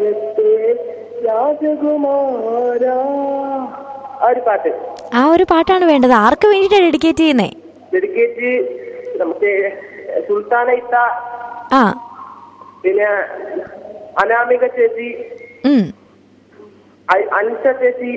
രാജ്യത്തെ രാജകുമാര ആ ഒരു പാട്ട് ആ ഒരു പാട്ടാണ് വേണ്ടത് ആർക്ക് വേണ്ടിയിട്ടാണ് ഡെഡിക്കേറ്റ് ചെയ്യുന്നേ ഡെഡിക്കേറ്റ് നമുക്ക് സുൽത്താനയിത്ത ആ പിന്നെ അനാമിക ചേച്ചി ഉം അ- അൻഷ ചേച്ചി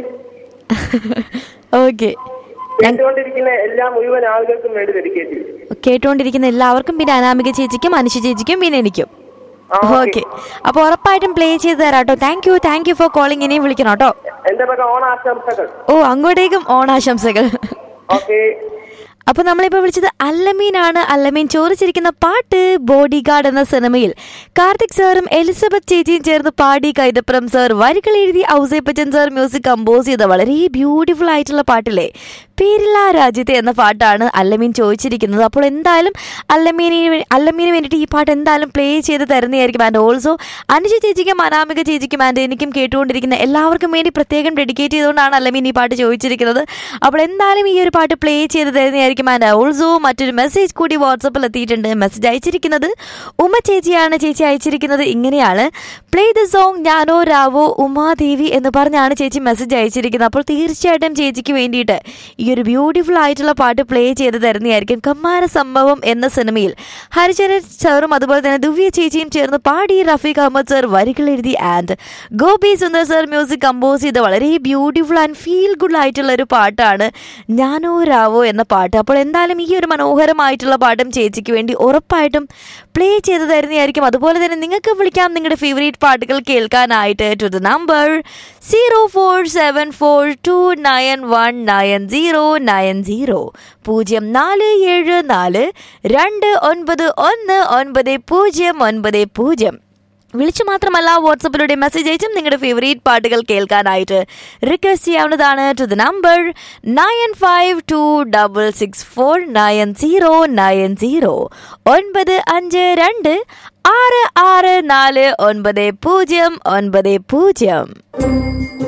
ഓക്കെ കേട്ടുകൊണ്ടിരിക്കുന്ന എല്ലാ മുഴുവൻ ആളുകൾക്കും വേണ്ടി ഡെഡിക്കേറ്റ് ചെയ്യും കേട്ടുകൊണ്ടിരിക്കുന്ന എല്ലാവർക്കും പിന്നെ അനാമിക ചേച്ചിക്കും അനുഷ ചേച്ചിക്കും പിന്നെ എനിക്കും ആ, ഓക്കെ അപ്പൊ ഉറപ്പായിട്ടും പ്ലേ ചെയ്ത് തരാം കേട്ടോ thank you thank you for calling ഇനിയും വിളിക്കണം കേട്ടോ എന്റെ വക ഓണാശംസകൾ ഓ അങ്ങോട്ടേക്കും ഓണാശംസകൾ ഓക്കെ അപ്പൊ നമ്മളിപ്പോ വിളിച്ചത് അല്ലമീനാണ് അല്ലമീൻ ചോദിച്ചിരിക്കുന്ന പാട്ട് ബോഡി ഗാർഡ് എന്ന സിനിമയിൽ കാർത്തിക് സാറും എലിസബത്ത് ചേച്ചിയും ചേർന്ന് പാടി കൈതപ്രം സാർ വരികൾ എഴുതി ഔസേപ്പച്ചൻ സാർ മ്യൂസിക് കമ്പോസ് ചെയ്ത വളരെ ബ്യൂട്ടിഫുൾ ആയിട്ടുള്ള പാട്ടില്ലേ പേരില്ല രാജ്യത്തെ എന്ന പാട്ടാണ് അല്ലമീൻ ചോദിച്ചിരിക്കുന്നത് അപ്പോൾ എന്തായാലും അല്ലമീന് വേ- അല്ലമീന് വേണ്ടിയിട്ട് ഈ പാട്ട് എന്തായാലും പ്ലേ ചെയ്ത് തരുന്നതായിരിക്കും ആൻഡ് ഓൾസോ അനുജ ചേച്ചിക്കും അനാമിക ചേച്ചിക്കും ആൻഡ് എനിക്കും കേട്ടുകൊണ്ടിരിക്കുന്ന എല്ലാവർക്കും വേണ്ടി പ്രത്യേകം ഡെഡിക്കേറ്റ് ചെയ്തുകൊണ്ടാണ് അല്ലമീൻ ഈ പാട്ട് ചോദിച്ചിരിക്കുന്നത് അപ്പോൾ എന്തായാലും ഈ ഒരു പാട്ട് പ്ലേ ചെയ്ത് തരുന്നതായിരിക്കും ആൻഡ് ഓൾസോ മറ്റൊരു മെസ്സേജ് കൂടി വാട്സപ്പിൽ എത്തിയിട്ടുണ്ട് മെസ്സേജ് അയച്ചിരിക്കുന്നത് ഉമ്മ ചേച്ചിയാണ് ചേച്ചി അയച്ചിരിക്കുന്നത് ഇങ്ങനെയാണ് പ്ലേ ദ സോങ് ഞാനോ രാവോ ഉമാദേവി എന്ന് പറഞ്ഞാണ് ചേച്ചി മെസ്സേജ് അയച്ചിരിക്കുന്നത് അപ്പോൾ തീർച്ചയായിട്ടും ചേച്ചിക്ക് വേണ്ടിയിട്ട് ഈ ഒരു ബ്യൂട്ടിഫുൾ ആയിട്ടുള്ള പാട്ട് പ്ലേ ചെയ്ത് തരുന്നതായിരിക്കും കമ്മാര സംഭവം എന്ന സിനിമയിൽ ഹരിചരൻ സാറും അതുപോലെ തന്നെ ദിവ്യ ചേച്ചിയും ചേർന്ന് പാടി റഫീഖ് അഹമ്മദ് സർ വരികൾ എഴുതി and Gopi Sundar sir music compose ചെയ്ത വളരെ ബ്യൂട്ടിഫുൾ ആൻഡ് ഫീൽ ഗുഡ് ആയിട്ടുള്ള ഒരു പാട്ടാണ് ഞാനോ രാവോ എന്ന പാട്ട് അപ്പോൾ എന്തായാലും ഈ ഒരു മനോഹരമായിട്ടുള്ള പാട്ടും ചേച്ചിക്ക് വേണ്ടി ഉറപ്പായിട്ടും പ്ലേ ചെയ്ത് തരുന്നതായിരിക്കും അതുപോലെ തന്നെ നിങ്ങൾക്ക് വിളിക്കാം നിങ്ങളുടെ ഫേവറേറ്റ് പാട്ടുകൾ കേൾക്കാനായിട്ട് to the number zero four seven four two nine one nine zero nine zero പൂജ്യം നാല് ഏഴ് നാല് രണ്ട് ഒൻപത് ഒന്ന് ഒൻപത് പൂജ്യം ഒൻപത് പൂജ്യം വിളിച്ചു മാത്രമല്ല വാട്സപ്പിലൂടെ മെസ്സേജ് അയച്ചും നിങ്ങളുടെ ഫേവറേറ്റ് പാട്ടുകൾ കേൾക്കാനായിട്ട് റിക്വസ്റ്റ് ചെയ്യാവുന്നതാണ് to the number nine five two double six four nine zero nine zero ഒൻപത് അഞ്ച് രണ്ട് ആറ് ആറ് നാല് ഒൻപത് പൂജ്യം ഒൻപത് പൂജ്യം